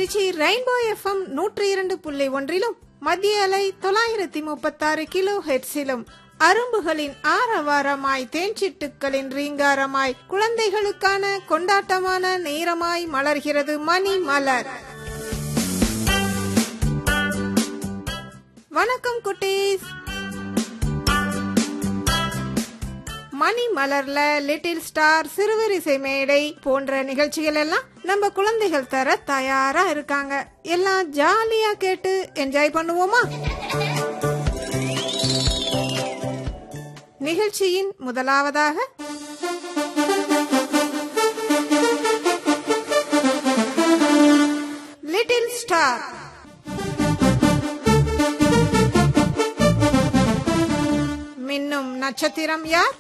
Trichy rainbow FM நூற்றி இரண்டு புள்ளி ஒன்றிலும் மத்திய அலை தொள்ளாயிரத்தி முப்பத்தாறு கிலோ ஹெட்ஸிலும் அரும்புகளின் ஆரவாரமாய் தேன்சிட்டுக்களின் ரீங்காரமாய் குழந்தைகளுக்கான கொண்டாட்டமான நேரமாய் மலர்கிறது மணி மலர் வணக்கம் குட்டீஸ் மணி மலர்ல லிட்டில் ஸ்டார் சிறுவரிசை மேடை போன்ற நிகழ்ச்சிகள் எல்லாம் நம்ம குழந்தைகள் தர தயாரா இருக்காங்க எல்லாம் ஜாலியா கேட்டு என்ஜாய் பண்ணுவோமா நிகழ்ச்சியின் முதலாவதாக லிட்டில் ஸ்டார் மின்னும் நட்சத்திரம் யார்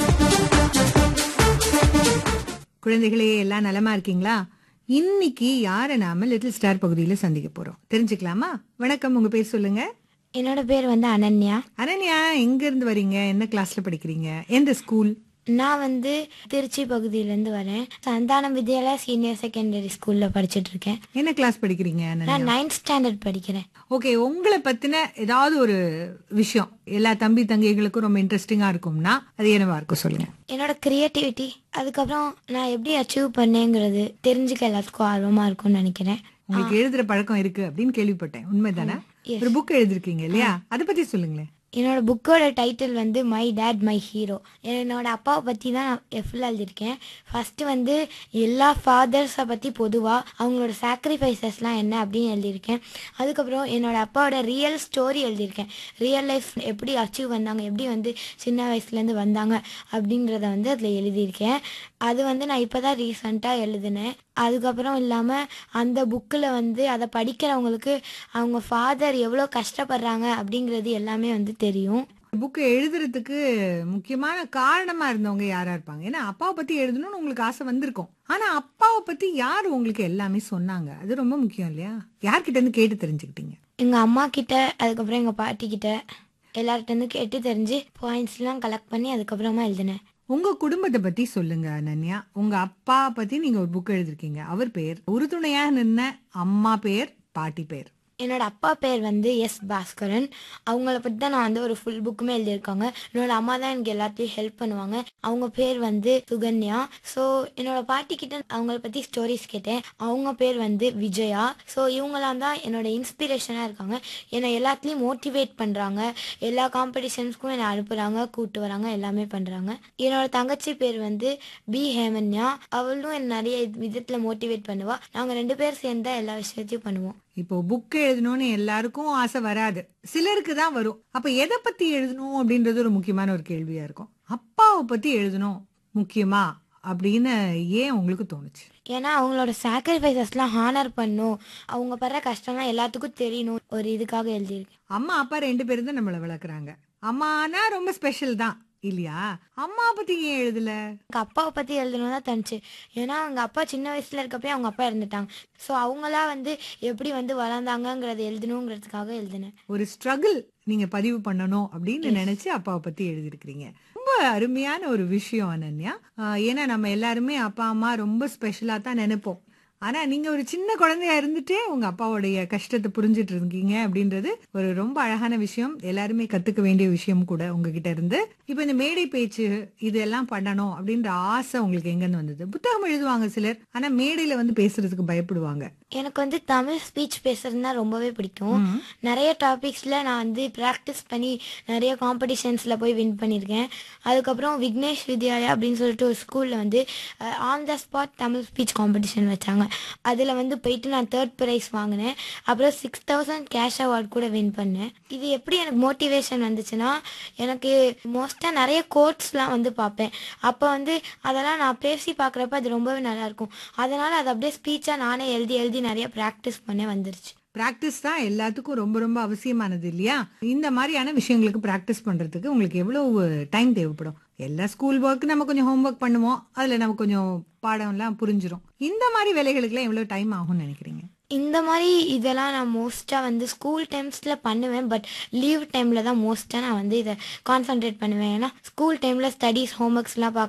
குழந்தைகளே எல்லாம் நலமா இருக்கீங்களா இன்னைக்கு யாரை நாம லிட்டில் ஸ்டார் பகுதியில சந்திக்க போறோம் தெரிஞ்சுக்கலாமா வணக்கம் உங்க பேர் சொல்லுங்க என்னோட பேர் வந்து அனன்யா அனன்யா எங்க இருந்து வரீங்க என்ன கிளாஸ்ல படிக்கிறீங்க எந்த ஸ்கூல் நான் வந்து திருச்சி பகுதியிலேருந்து வரேன் சந்தானம் வித்யாலயா சீனியர் செகண்டரி ஸ்கூலில் படிச்சுட்டு இருக்கேன் என்ன கிளாஸ் படிக்கிறீங்க அனன்யா நான் நைன்த் ஸ்டாண்டர்ட் படிக்கிறேன் ஓகே உங்களை பத்தின ஏதாவது ஒரு விஷயம் எல்லா தம்பி தங்கைகளுக்கும் ரொம்ப இன்ட்ரெஸ்டிங்கா இருக்கும்னா அது என்னவா இருக்கும் சொல்லுங்க என்னோட கிரியேட்டிவிட்டி அதுக்கப்புறம் நான் எப்படி அச்சீவ் பண்ணேங்கிறது தெரிஞ்சுக்க எல்லாத்துக்கும் ஆர்வமாக இருக்கும்னு நினைக்கிறேன் உங்களுக்கு எழுதுற பழக்கம் இருக்கு அப்படின்னு கேள்விப்பட்டேன் உண்மைதானே ஒரு புக் எழுதிருக்கீங்க இல்லையா அதை பத்தி சொல்லுங்களேன் என்னோட புக்கோட டைட்டில் வந்து மை டேட் மை ஹீரோ என்னோட அப்பாவை பற்றி தான் நான் ஃபுல்லாக எழுதியிருக்கேன் ஃபஸ்ட்டு வந்து எல்லா ஃபாதர்ஸை பற்றி பொதுவாக அவங்களோட சாக்ரிஃபைசஸ்லாம் என்ன அப்படின்னு எழுதியிருக்கேன் அதுக்கப்புறம் என்னோட அப்பாவோட ரியல் ஸ்டோரி எழுதியிருக்கேன் ரியல் லைஃப் எப்படி அச்சீவ் வந்தாங்க எப்படி வந்து சின்ன வயசுலேருந்து வந்தாங்க அப்படின்றத வந்து அதில் எழுதியிருக்கேன் அது வந்து நான் இப்போ தான் ரீசண்டாக எழுதினேன் அதுக்கப்புறம் இல்லாமல் அந்த புக்கில் வந்து அதை படிக்கிறவங்களுக்கு அவங்க ஃபாதர் எவ்வளோ கஷ்டப்படுறாங்க அப்படிங்கிறது எல்லாமே வந்து தெரியும் புக் எழுதுறதுக்கு முக்கியமான காரணமா இருந்தவங்க யாரா இருப்பாங்க ஏன்னா அப்பாவை பத்தி எழுதணும்னு உங்களுக்கு ஆசை வந்திருக்கும் ஆனா அப்பாவை பத்தி யார் உங்களுக்கு எல்லாமே சொன்னாங்க அது ரொம்ப முக்கியம் இல்லையா யார்கிட்ட இருந்து கேட்டு தெரிஞ்சுக்கிட்டீங்க எங்கள் அம்மா கிட்ட அதுக்கப்புறம் எங்கள் பாட்டி கிட்ட எல்லார்கிட்டேருந்து கேட்டு தெரிஞ்சு பாயிண்ட்ஸ்லாம் கலெக்ட் பண்ணி அதுக்கப்புறமா எழுதினேன் உங்க குடும்பத்தை பத்தி சொல்லுங்க அனன்யா உங்க அப்பா பத்தி நீங்க ஒரு புக் எழுதிருக்கீங்க அவர் பேர் உறுதுணையா நின்ன அம்மா பேர் பாட்டி பேர் என்னோட அப்பா பேர் வந்து எஸ் பாஸ்கரன் அவங்கள பற்றி தான் நான் வந்து ஒரு ஃபுல் புக்குமே எழுதியிருக்காங்க என்னோட அம்மா தான் எனக்கு எல்லாத்தையும் ஹெல்ப் பண்ணுவாங்க அவங்க பேர் வந்து சுகன்யா ஸோ என்னோட பாட்டி கிட்ட அவங்கள பற்றி ஸ்டோரிஸ் கேட்டேன் அவங்க பேர் வந்து விஜயா ஸோ இவங்களாம் தான் என்னோட இன்ஸ்பிரேஷனாக இருக்காங்க என்னை எல்லாத்துலேயும் மோட்டிவேட் பண்ணுறாங்க எல்லா காம்படிஷன்ஸ்க்கும் என்னை அனுப்புகிறாங்க கூட்டு வராங்க எல்லாமே பண்ணுறாங்க என்னோட தங்கச்சி பேர் வந்து பி ஹேமன்யா அவளும் என்னை நிறைய விதத்தில் மோட்டிவேட் பண்ணுவா நாங்கள் ரெண்டு பேர் சேர்ந்து தான் எல்லா விஷயத்தையும் பண்ணுவோம் இப்போ புக் எழுதணும்னு எல்லாருக்கும் ஆசை வராது சிலருக்கு தான் வரும் அப்ப எதை பத்தி எழுதணும் அப்படின்றது ஒரு முக்கியமான ஒரு கேள்வியா இருக்கும் அப்பாவை பத்தி எழுதணும் முக்கியமா அப்படின்னு ஏன் உங்களுக்கு தோணுச்சு ஏன்னா அவங்களோட சாக்ரிஃபைசஸ்லாம் ஹானர் பண்ணும் அவங்க படுற கஷ்டம்லாம் எல்லாத்துக்கும் தெரியணும் ஒரு இதுக்காக எழுதியிருக்கேன் அம்மா அப்பா ரெண்டு பேரும் தான் நம்மளை வளர்க்குறாங்க அம்மானா ரொம்ப ஸ்பெஷல் தான் இல்லையா அம்மா பத்தி ஏன் எழுதல எங்கள் அப்பாவை பற்றி எழுதணும் தான் தோணுச்சு ஏன்னா அவங்க அப்பா சின்ன வயசில் இருக்கப்பயே அவங்க அப்பா இறந்துட்டாங்க ஸோ அவங்களா வந்து எப்படி வந்து வளர்ந்தாங்கங்கிறத எழுதணுங்கிறதுக்காக எழுதினேன் ஒரு ஸ்ட்ரகிள் நீங்க பதிவு பண்ணணும் அப்படின்னு நினைச்சு அப்பாவை பத்தி எழுதிருக்கிறீங்க ரொம்ப அருமையான ஒரு விஷயம் அனன்யா ஆஹ் ஏன்னா நம்ம எல்லாருமே அப்பா அம்மா ரொம்ப ஸ்பெஷலா தான் நினைப்போம் ஆனா நீங்க ஒரு சின்ன குழந்தையா இருந்துட்டே உங்க அப்பாவுடைய கஷ்டத்தை புரிஞ்சிட்டு இருக்கீங்க அப்படின்றது ஒரு ரொம்ப அழகான விஷயம் எல்லாருமே கத்துக்க வேண்டிய விஷயம் கூட உங்ககிட்ட இருந்து இப்ப இந்த மேடை பேச்சு இதெல்லாம் பண்ணணும் அப்படின்ற ஆசை உங்களுக்கு எங்க இருந்து வந்தது புத்தகம் எழுதுவாங்க சிலர் ஆனா மேடையில வந்து பேசுறதுக்கு பயப்படுவாங்க எனக்கு வந்து தமிழ் ஸ்பீச் பேசுறதுனா ரொம்பவே பிடிக்கும் நிறைய டாபிக்ஸில் நான் வந்து ப்ராக்டிஸ் பண்ணி நிறைய காம்படிஷன்ஸில் போய் வின் பண்ணியிருக்கேன் அதுக்கப்புறம் விக்னேஷ் வித்யாலயா அப்படின்னு சொல்லிட்டு ஒரு ஸ்கூலில் வந்து on the spot Tamil speech competition வச்சாங்க அதில் வந்து போயிட்டு நான் தேர்ட் ப்ரைஸ் வாங்கினேன் அப்புறம் சிக்ஸ் தௌசண்ட் கேஷ் அவார்ட் கூட வின் பண்ணேன் இது எப்படி எனக்கு மோட்டிவேஷன் வந்துச்சுன்னா எனக்கு மோஸ்ட்டாக நிறைய கோட்ஸ்லாம் வந்து பார்ப்பேன் அப்போ வந்து அதெல்லாம் நான் பேசி பார்க்குறப்ப அது ரொம்பவே நல்லாயிருக்கும் அதனால் அதை அப்படியே ஸ்பீச்சாக நானே எழுதி எழுதி நிறைய ப்ராக்டிஸ் பண்ண வந்துருச்சு பிராக்டிஸ் தான் எல்லாத்துக்கும் ரொம்ப ரொம்ப அவசியமானது இல்லையா இந்த மாதிரியான விஷயங்களுக்கு பிராக்டிஸ் பண்றதுக்கு உங்களுக்கு எவ்வளவு டைம் தேவைப்படும் எல்லா ஸ்கூல் ஒர்க் நம்ம கொஞ்சம் ஹோம்ஒர்க் பண்ணுவோம் அதுல நமக்கு கொஞ்சம் பாடம் எல்லாம் புரிஞ்சிரும் இந்த மாதிரி வேலைகளுக்குலாம் எவ்வளவு டைம் ஆகும்னு நினைக்கிறீங்க இந்த மாதிரி இதெல்லாம் நான் மோஸ்ட்டாக வந்து ஸ்கூல் டைம்ஸில் பண்ணுவேன் பட் லீவ் டைமில் தான் மோஸ்ட்டாக நான் வந்து இதை கான்சென்ட்ரேட் பண்ணுவேன் ஏன்னா ஸ்கூல் டைமில் ஸ்டடீஸ் ஹோம்ஒர்க்ஸ்லாம் பார்க்க